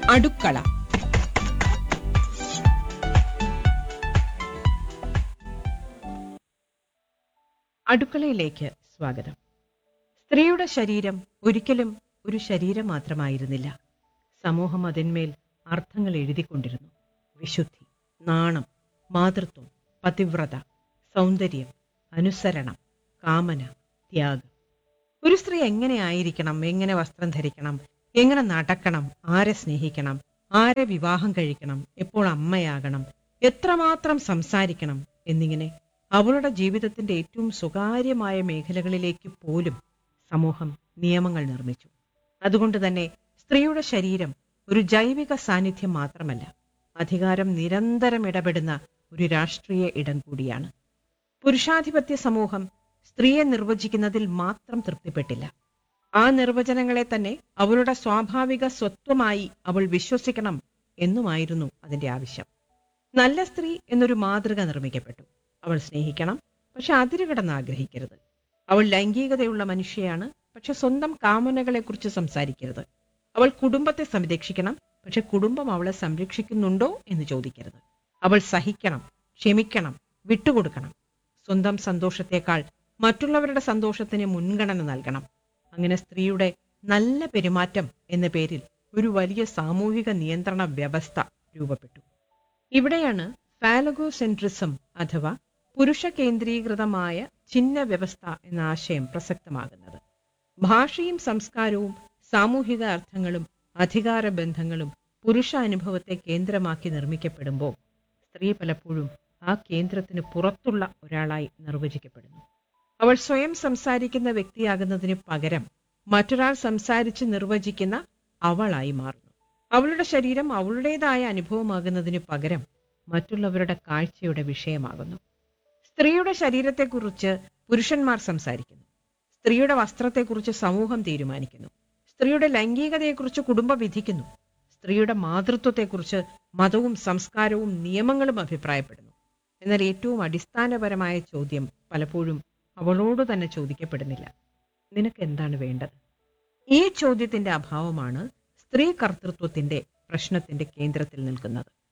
അടുക്കള അടുക്കളയിലേക്ക് സ്വാഗതം സ്ത്രീയുടെ ശരീരം ഒരിക്കലും ഒരു ശരീരം മാത്രമായിരുന്നില്ല സമൂഹം അതിന്മേൽ അർത്ഥങ്ങൾ എഴുതിക്കൊണ്ടിരുന്നു വിശുദ്ധി നാണം മാതൃത്വം പതിവ്രത സൗന്ദര്യം അനുസരണം കാമന ത്യാഗം ഒരു സ്ത്രീ എങ്ങനെ ആയിരിക്കണം എങ്ങനെ വസ്ത്രം ധരിക്കണം എങ്ങനെ നടക്കണം ആരെ സ്നേഹിക്കണം ആരെ വിവാഹം കഴിക്കണം എപ്പോൾ അമ്മയാകണം എത്രമാത്രം സംസാരിക്കണം എന്നിങ്ങനെ അവളുടെ ജീവിതത്തിന്റെ ഏറ്റവും സ്വകാര്യമായ മേഖലകളിലേക്ക് പോലും സമൂഹം നിയമങ്ങൾ നിർമ്മിച്ചു അതുകൊണ്ട് തന്നെ സ്ത്രീയുടെ ശരീരം ഒരു ജൈവിക സാന്നിധ്യം മാത്രമല്ല അധികാരം നിരന്തരം ഇടപെടുന്ന ഒരു രാഷ്ട്രീയ ഇടം കൂടിയാണ് പുരുഷാധിപത്യ സമൂഹം സ്ത്രീയെ നിർവചിക്കുന്നതിൽ മാത്രം തൃപ്തിപ്പെട്ടില്ല ആ നിർവചനങ്ങളെ തന്നെ അവളുടെ സ്വാഭാവിക സ്വത്വമായി അവൾ വിശ്വസിക്കണം എന്നുമായിരുന്നു അതിന്റെ ആവശ്യം നല്ല സ്ത്രീ എന്നൊരു മാതൃക നിർമ്മിക്കപ്പെട്ടു അവൾ സ്നേഹിക്കണം പക്ഷെ അതിരുകടന്ന് ആഗ്രഹിക്കരുത് അവൾ ലൈംഗികതയുള്ള മനുഷ്യയാണ് പക്ഷെ സ്വന്തം കാമനകളെക്കുറിച്ച് സംസാരിക്കരുത് അവൾ കുടുംബത്തെ സംരക്ഷിക്കണം പക്ഷെ കുടുംബം അവളെ സംരക്ഷിക്കുന്നുണ്ടോ എന്ന് ചോദിക്കരുത് അവൾ സഹിക്കണം ക്ഷമിക്കണം വിട്ടുകൊടുക്കണം സ്വന്തം സന്തോഷത്തേക്കാൾ മറ്റുള്ളവരുടെ സന്തോഷത്തിന് മുൻഗണന നൽകണം അങ്ങനെ സ്ത്രീയുടെ നല്ല പെരുമാറ്റം എന്ന പേരിൽ ഒരു വലിയ സാമൂഹിക നിയന്ത്രണ വ്യവസ്ഥ രൂപപ്പെട്ടു ഇവിടെയാണ് ഫാലഗോസെൻട്രിസം അഥവാ പുരുഷ കേന്ദ്രീകൃതമായ ചിഹ്ന വ്യവസ്ഥ എന്ന ആശയം പ്രസക്തമാകുന്നത് ഭാഷയും സംസ്കാരവും സാമൂഹിക അർത്ഥങ്ങളും അധികാര ബന്ധങ്ങളും പുരുഷ അനുഭവത്തെ കേന്ദ്രമാക്കി നിർമ്മിക്കപ്പെടുമ്പോൾ സ്ത്രീ പലപ്പോഴും ആ കേന്ദ്രത്തിന് പുറത്തുള്ള ഒരാളായി നിർവചിക്കപ്പെടുന്നു അവൾ സ്വയം സംസാരിക്കുന്ന വ്യക്തിയാകുന്നതിന് പകരം മറ്റൊരാൾ സംസാരിച്ച് നിർവചിക്കുന്ന അവളായി മാറുന്നു അവളുടെ ശരീരം അവളുടേതായ അനുഭവമാകുന്നതിന് പകരം മറ്റുള്ളവരുടെ കാഴ്ചയുടെ വിഷയമാകുന്നു സ്ത്രീയുടെ ശരീരത്തെക്കുറിച്ച് പുരുഷന്മാർ സംസാരിക്കുന്നു സ്ത്രീയുടെ വസ്ത്രത്തെക്കുറിച്ച് സമൂഹം തീരുമാനിക്കുന്നു സ്ത്രീയുടെ ലൈംഗികതയെക്കുറിച്ച് കുടുംബം വിധിക്കുന്നു സ്ത്രീയുടെ മാതൃത്വത്തെക്കുറിച്ച് മതവും സംസ്കാരവും നിയമങ്ങളും അഭിപ്രായപ്പെടുന്നു എന്നാൽ ഏറ്റവും അടിസ്ഥാനപരമായ ചോദ്യം പലപ്പോഴും അവളോട് തന്നെ ചോദിക്കപ്പെടുന്നില്ല നിനക്ക് എന്താണ് വേണ്ടത് ഈ ചോദ്യത്തിന്റെ അഭാവമാണ് സ്ത്രീ കർത്തൃത്വത്തിന്റെ പ്രശ്നത്തിന്റെ കേന്ദ്രത്തിൽ നിൽക്കുന്നത്